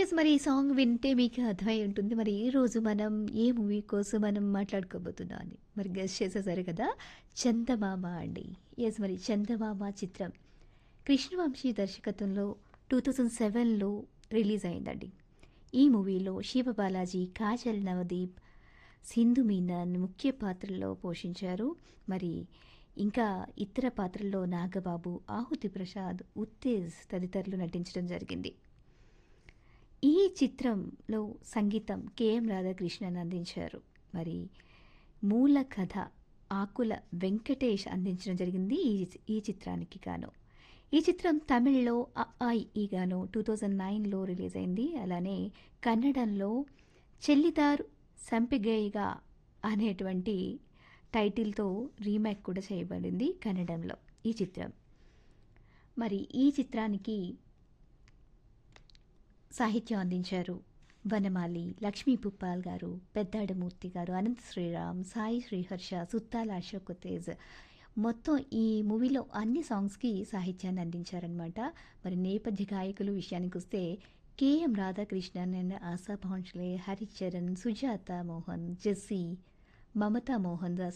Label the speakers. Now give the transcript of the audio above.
Speaker 1: yes మరి ఈ song వింటే మీకు అర్థమై ఉంటుంది మరి ఈ రోజు మనం ఏ మూవీ కోసం మనం మాట్లాడుకోబోతున్నాం అని మరి గెస్ట్ చేసేసారు కదా చందమామ అండి ఎస్ మరి చందమామ చిత్రం కృష్ణవంశీ దర్శకత్వంలో టూ థౌజండ్ సెవెన్లో రిలీజ్ అయిందండి ఈ మూవీలో శివ బాలాజీ కాజల్ నవదీప్ సింధు మీనన్ ముఖ్య పాత్రల్లో పోషించారు మరి ఇంకా ఇతర పాత్రల్లో నాగబాబు ఆహుతి ప్రసాద్ ఉత్తేజ్ తదితరులు నటించడం జరిగింది ఈ చిత్రంలో సంగీతం కెఎం రాధాకృష్ణన్ అందించారు మరి మూల కథ ఆకుల వెంకటేష్ అందించడం జరిగింది ఈ ఈ చిత్రానికి గాను ఈ చిత్రం తమిళ్లో ఈ గాను టూ థౌజండ్ నైన్లో రిలీజ్ అయింది అలానే కన్నడంలో చెల్లిదార్ సంపిగేయిగా అనేటువంటి టైటిల్తో రీమేక్ కూడా చేయబడింది కన్నడంలో ఈ చిత్రం మరి ఈ చిత్రానికి సాహిత్యం అందించారు వనమాలి లక్ష్మీ పుప్పాల్ గారు పెద్దాడమూర్తి గారు అనంత శ్రీరామ్ సాయి శ్రీహర్ష సుత్తాల అశోక్ తేజ్ మొత్తం ఈ మూవీలో అన్ని సాంగ్స్కి సాహిత్యాన్ని అందించారనమాట మరి నేపథ్య గాయకులు విషయానికి వస్తే KM Radhakrishnan and Asha Bhosle Haricharan Sujatha Mohan Jassie Mamta Mohan Das